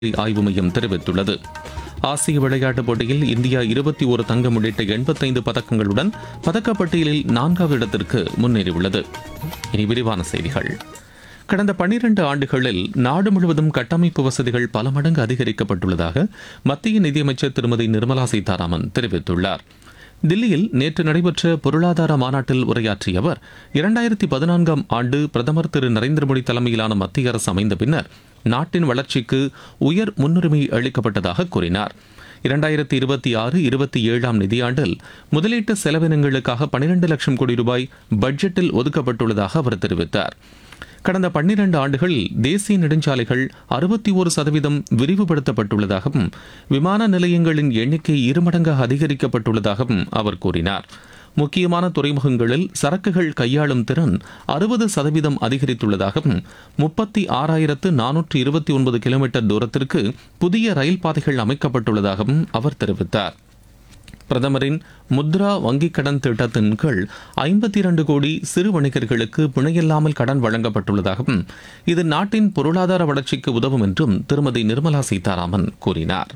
ஆய்வு மையம் தெரிவித்துள்ளது ஆசிய விளையாட்டுப் போட்டியில் இந்தியா இருபத்தி ஒரு தங்கம் உள்ளிட்ட எண்பத்தைந்து பதக்கங்களுடன் பதக்கப்பட்டியலில் நான்காவது இடத்திற்கு முன்னேறியுள்ளது இனி விரிவான செய்திகள் கடந்த பன்னிரண்டு ஆண்டுகளில் நாடு முழுவதும் கட்டமைப்பு வசதிகள் பல மடங்கு அதிகரிக்கப்பட்டுள்ளதாக மத்திய நிதியமைச்சர் திருமதி நிர்மலா சீதாராமன் தெரிவித்துள்ளார் தில்லியில் நேற்று நடைபெற்ற பொருளாதார மாநாட்டில் உரையாற்றிய அவர் இரண்டாயிரத்தி பதினான்காம் ஆண்டு பிரதமர் திரு நரேந்திர மோடி தலைமையிலான மத்திய அரசு அமைந்த பின்னர் நாட்டின் வளர்ச்சிக்கு உயர் முன்னுரிமை அளிக்கப்பட்டதாக கூறினார் இரண்டாயிரத்தி இருபத்தி ஆறு இருபத்தி ஏழாம் நிதியாண்டில் முதலீட்டு செலவினங்களுக்காக பனிரெண்டு லட்சம் கோடி ரூபாய் பட்ஜெட்டில் ஒதுக்கப்பட்டுள்ளதாக அவர் தெரிவித்தார் கடந்த பன்னிரண்டு ஆண்டுகளில் தேசிய நெடுஞ்சாலைகள் அறுபத்தி ஒரு சதவீதம் விரிவுபடுத்தப்பட்டுள்ளதாகவும் விமான நிலையங்களின் எண்ணிக்கை இருமடங்காக அதிகரிக்கப்பட்டுள்ளதாகவும் அவர் கூறினார் முக்கியமான துறைமுகங்களில் சரக்குகள் கையாளும் திறன் அறுபது சதவீதம் அதிகரித்துள்ளதாகவும் முப்பத்தி ஆறாயிரத்து நானூற்று இருபத்தி ஒன்பது கிலோமீட்டர் தூரத்திற்கு புதிய ரயில் பாதைகள் அமைக்கப்பட்டுள்ளதாகவும் அவர் தெரிவித்தார் பிரதமரின் முத்ரா வங்கிக் கடன் திட்டத்தின் கீழ் ஐம்பத்தி இரண்டு கோடி சிறு வணிகர்களுக்கு பிணையில்லாமல் கடன் வழங்கப்பட்டுள்ளதாகவும் இது நாட்டின் பொருளாதார வளர்ச்சிக்கு உதவும் என்றும் திருமதி நிர்மலா சீதாராமன் கூறினார்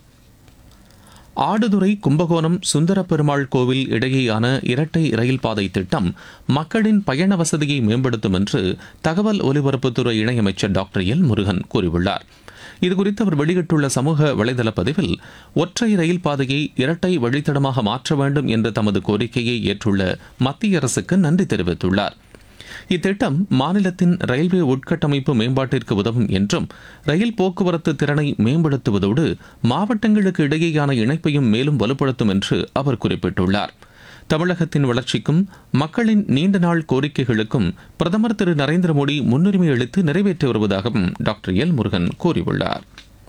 ஆடுதுறை கும்பகோணம் சுந்தர பெருமாள் கோவில் இடையேயான இரட்டை ரயில் பாதை திட்டம் மக்களின் பயண வசதியை மேம்படுத்தும் என்று தகவல் ஒலிபரப்புத்துறை இணையமைச்சர் டாக்டர் எல் முருகன் கூறியுள்ளார் இதுகுறித்து அவர் வெளியிட்டுள்ள சமூக வலைதள பதிவில் ஒற்றை ரயில் பாதையை இரட்டை வழித்தடமாக மாற்ற வேண்டும் என்ற தமது கோரிக்கையை ஏற்றுள்ள மத்திய அரசுக்கு நன்றி தெரிவித்துள்ளார் இத்திட்டம் மாநிலத்தின் ரயில்வே உட்கட்டமைப்பு மேம்பாட்டிற்கு உதவும் என்றும் ரயில் போக்குவரத்து திறனை மேம்படுத்துவதோடு மாவட்டங்களுக்கு இடையேயான இணைப்பையும் மேலும் வலுப்படுத்தும் என்று அவர் குறிப்பிட்டுள்ளார் தமிழகத்தின் வளர்ச்சிக்கும் மக்களின் நீண்ட நாள் கோரிக்கைகளுக்கும் பிரதமர் திரு நரேந்திர மோடி முன்னுரிமை அளித்து நிறைவேற்றி வருவதாகவும் டாக்டர் எல் முருகன் கூறியுள்ளார்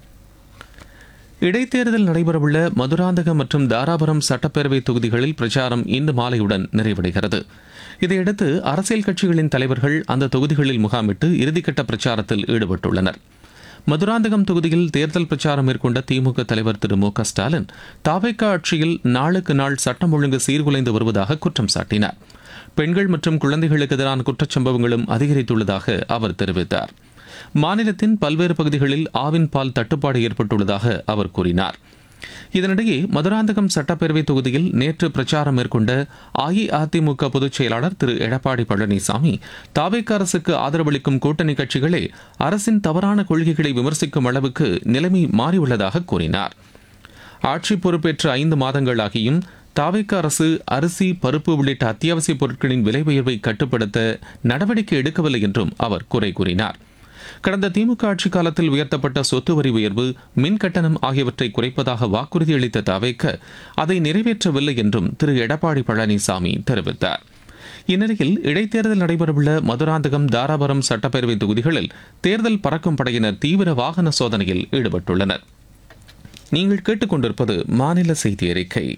இடைத்தேர்தல் நடைபெறவுள்ள மதுராந்தகம் மற்றும் தாராபுரம் சட்டப்பேரவை தொகுதிகளில் பிரச்சாரம் இன்று மாலையுடன் நிறைவடைகிறது இதையடுத்து அரசியல் கட்சிகளின் தலைவர்கள் அந்த தொகுதிகளில் முகாமிட்டு இறுதிக்கட்ட பிரச்சாரத்தில் ஈடுபட்டுள்ளனர் மதுராந்தகம் தொகுதியில் தேர்தல் பிரச்சாரம் மேற்கொண்ட திமுக தலைவர் திரு மு க ஸ்டாலின் தாவேக்கா ஆட்சியில் நாளுக்கு நாள் சட்டம் ஒழுங்கு சீர்குலைந்து வருவதாக குற்றம் சாட்டினார் பெண்கள் மற்றும் குழந்தைகளுக்கு எதிரான குற்றச்சம்பவங்களும் அதிகரித்துள்ளதாக அவர் தெரிவித்தார் மாநிலத்தின் பல்வேறு பகுதிகளில் ஆவின் பால் தட்டுப்பாடு ஏற்பட்டுள்ளதாக அவர் கூறினார் இதனிடையே மதுராந்தகம் சட்டப்பேரவை தொகுதியில் நேற்று பிரச்சாரம் மேற்கொண்ட அஇஅதிமுக பொதுச் செயலாளர் திரு எடப்பாடி பழனிசாமி தாவேக்க அரசுக்கு ஆதரவளிக்கும் கூட்டணி கட்சிகளே அரசின் தவறான கொள்கைகளை விமர்சிக்கும் அளவுக்கு நிலைமை மாறியுள்ளதாக கூறினார் ஆட்சி பொறுப்பேற்ற ஐந்து மாதங்களாகியும் தாவேக்க அரசு அரிசி பருப்பு உள்ளிட்ட அத்தியாவசிய பொருட்களின் விலை உயர்வை கட்டுப்படுத்த நடவடிக்கை எடுக்கவில்லை என்றும் அவர் குறை கூறினார் கடந்த திமுக ஆட்சி காலத்தில் உயர்த்தப்பட்ட சொத்து வரி உயர்வு மின் கட்டணம் ஆகியவற்றை குறைப்பதாக வாக்குறுதி அளித்த தவேக்க அதை நிறைவேற்றவில்லை என்றும் திரு எடப்பாடி பழனிசாமி தெரிவித்தார் இந்நிலையில் இடைத்தேர்தல் நடைபெறவுள்ள மதுராந்தகம் தாராபுரம் சட்டப்பேரவை தொகுதிகளில் தேர்தல் பறக்கும் படையினர் தீவிர வாகன சோதனையில் ஈடுபட்டுள்ளனர் நீங்கள் கேட்டுக்கொண்டிருப்பது மாநில செய்தி அறிக்கை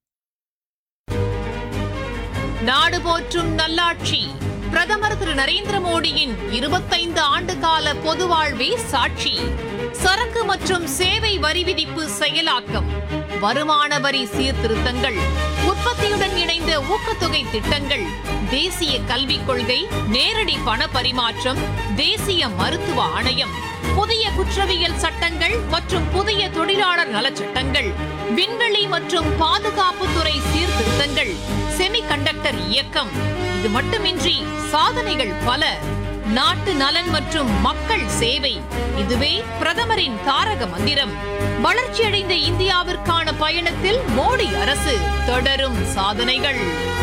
நாடு போற்றும் நல்லாட்சி பிரதமர் திரு நரேந்திர மோடியின் இருபத்தைந்து ஆண்டு கால பொது வாழ்வே சாட்சி சரக்கு மற்றும் சேவை வரி விதிப்பு செயலாக்கம் வருமான வரி சீர்திருத்தங்கள் உற்பத்தியுடன் இணைந்த ஊக்கத்தொகை திட்டங்கள் தேசிய கல்விக் கொள்கை நேரடி பண பரிமாற்றம் தேசிய மருத்துவ ஆணையம் புதிய குற்றவியல் சட்டங்கள் மற்றும் புதிய தொழிலாளர் நலச்சட்டங்கள் விண்வெளி மற்றும் பாதுகாப்புத்துறை சீர்திருத்தங்கள் செமிகண்டக்டர் இயக்கம் இது மட்டுமின்றி சாதனைகள் பல நாட்டு நலன் மற்றும் மக்கள் சேவை இதுவே பிரதமரின் தாரக மந்திரம் வளர்ச்சியடைந்த இந்தியாவிற்கான பயணத்தில் மோடி அரசு தொடரும் சாதனைகள்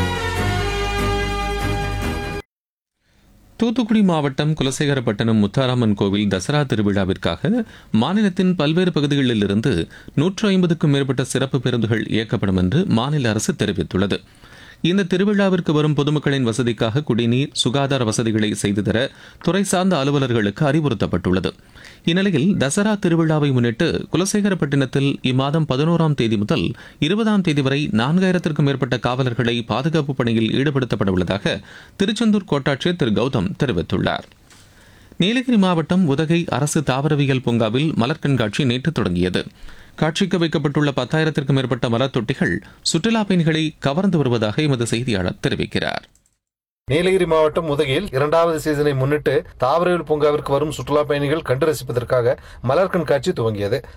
தூத்துக்குடி மாவட்டம் குலசேகரப்பட்டினம் முத்தாராமன் கோவில் தசரா திருவிழாவிற்காக மாநிலத்தின் பல்வேறு பகுதிகளிலிருந்து நூற்று ஐம்பதுக்கும் மேற்பட்ட சிறப்பு பேருந்துகள் இயக்கப்படும் என்று மாநில அரசு தெரிவித்துள்ளது இந்த திருவிழாவிற்கு வரும் பொதுமக்களின் வசதிக்காக குடிநீர் சுகாதார வசதிகளை செய்து தர துறை சார்ந்த அலுவலர்களுக்கு அறிவுறுத்தப்பட்டுள்ளது இந்நிலையில் தசரா திருவிழாவை முன்னிட்டு குலசேகரப்பட்டினத்தில் இம்மாதம் பதினோராம் தேதி முதல் இருபதாம் தேதி வரை நான்காயிரத்திற்கும் மேற்பட்ட காவலர்களை பாதுகாப்பு பணியில் ஈடுபடுத்தப்பட உள்ளதாக திருச்செந்தூர் கோட்டாட்சியர் திரு கௌதம் தெரிவித்துள்ளார் நீலகிரி மாவட்டம் உதகை அரசு தாவரவியல் பூங்காவில் மலர் கண்காட்சி நேற்று தொடங்கியது காட்சிக்கு வைக்கப்பட்டுள்ள பத்தாயிரத்திற்கும் மேற்பட்ட மலர் தொட்டிகள் சுற்றுலா பயணிகளை கவர்ந்து வருவதாக எமது செய்தியாளர் தெரிவிக்கிறார் நீலகிரி மாவட்டம் உதகையில் இரண்டாவது சீசனை முன்னிட்டு தாவரவியல் பூங்காவிற்கு வரும் சுற்றுலா பயணிகள் கண்டு ரசிப்பதற்காக மலர் கண்காட்சி துவங்கியது